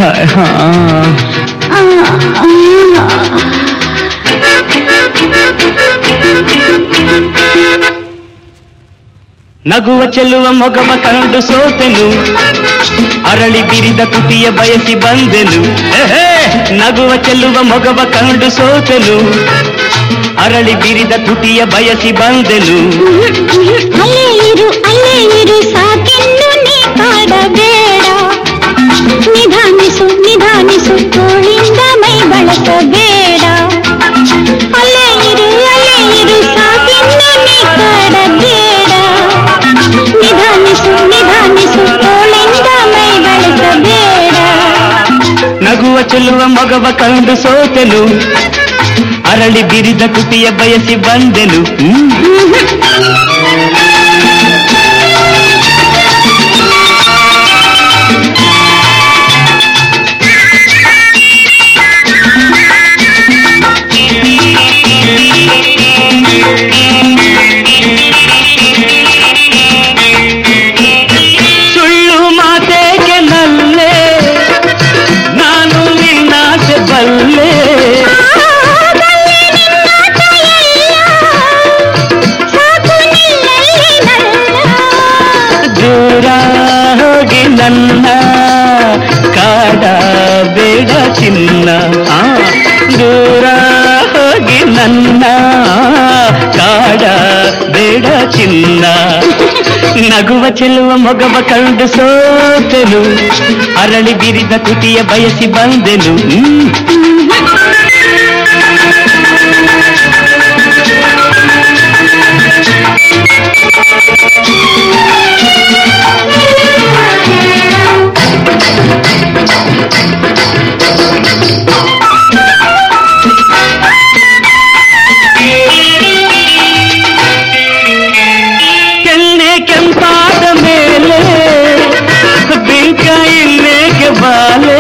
ನಗುವ ಚೆಲ್ಲುವ ಮೊಗವ ಕಂಡು ಸೋತೆನು ಅರಳಿ ಬಿರಿದ ತುಟಿಯ ಬಯಸಿ ಬಂದೆನು ಎಹೇ! ನಗುವ ಚೆಲ್ಲುವ ಮೊಗವ ಕಂಡು ಸೋತೆನು ಅರಳಿ ಬಿರಿದ ತುಟಿಯ ಬಯಸಿ ಬಂದೆನು ಅಲ್ಲೇ ಇರು ಅಲ್ಲೇ ಇರು ಸಾಕೆಂದು ನೀ ಕಾಡಬೇಡ ನಿಧಾನಿಸು ನಿಧಾನಿಸು ತೋಳಿಂದ ಮೈ ಬಳಸಬೇಡ ಅಲ್ಲೇ ಇರು ಅಲ್ಲೇ ಇರು ಸಾಕೆಂದು ನೀ ಕಾಡಬೇಡ ನಿಧಾನಿಸು ನಿಧಾನಿಸು ತೋಳಿಂದ ಮೈ ಬಳಸಬೇಡ ನಗುವ ಚೆಲ್ಲುವ ಮೊಗವ ಕಂಡು ಸೋತೆನು ಅರಳಿ ಬಿರಿದ ತುಟಿಯ ಬಯಸಿ ಬಂದೆನು ಹ್ಮ್. ಸುಳ್ಳು ಮಾತೇಕೆ ನಲ್ಲೆ ನಾನು ನಿನ್ನಾಸೆ ಬಲ್ಲೆ ಸಾಕು ನಿಲ್ಲಲ್ಲಿ ನನ್ನ ದೂರ ಹೋಗಿ ನನ್ನ ಕಾಡ ಬೇಡ ಚಿನ್ನ ಆ, ದೂರ ಹೋಗಿ ನನ್ನ ಕಾಡ ಬೇಡ ಚಿನ್ನ ನಗುವ ಚೆಲ್ಲುವ ಮೊಗವ ಕಂಡು ಸೋತೆನು ಅರಳಿ ಬಿರಿದ ತುಟಿಯ ಬಯಸಿ ಬಂದೆನು ಹ್ಮ್. ಕೆನ್ನೆ ಕೆಂಪಾದ ಮೇಲೆ ಬಿಂಕ ಇನ್ನೇಕೆ ಬಾಲೆ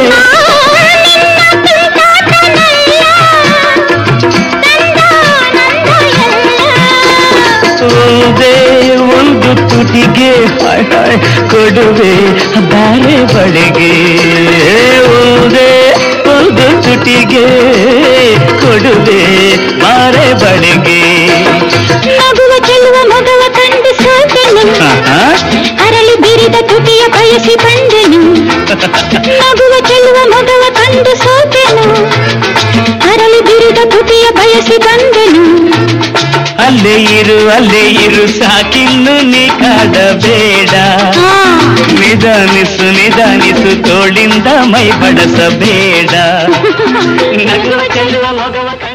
ಒಂದೇ ಒಂದು ತುಟಿಗೆ ಹಾಯ್ ಹಾಯ್ ಕೊಡುವೆ ಬಾರೆ ಬಳೆಗೆ ಒಂದೇ ಒಂದು ತುಟಿಗೆ ಕೊಡುವೆ ಬಾರೆ ಬಳೆಗೆ ನಗುವ ಚೆಲ್ಲುವ ಮಗವ ಕಂಡು ಸೋತೆನು ಆಹಾ. ಅರಳಿ ಬಿರಿದ ತುಟಿಯ ಬಯಸಿ ಬಂದೆನು ನಗುವ ಚೆಲ್ಲುವ ಮಗವ ಕಂಡು ಸೋತೆನು ಅರಳಿ ಬಿರಿದ ತುಟಿಯ ಬಯಸಿ ಬಂದೆನು ಅಲ್ಲೇ ಇರು ಅಲ್ಲೇ ಇರು ಸಾಕಿನ್ನು ನೀ ಕಾಡಬೇಡ ಆ, ನಿಧಾನಿಸು ನಿಧಾನಿಸು ತೋಳಿಂದ ಮೈ ಬಡಸಬೇಡ ನಗುವ ಚೆಲ್ಲುವ ಮಗವ ಕಂಡು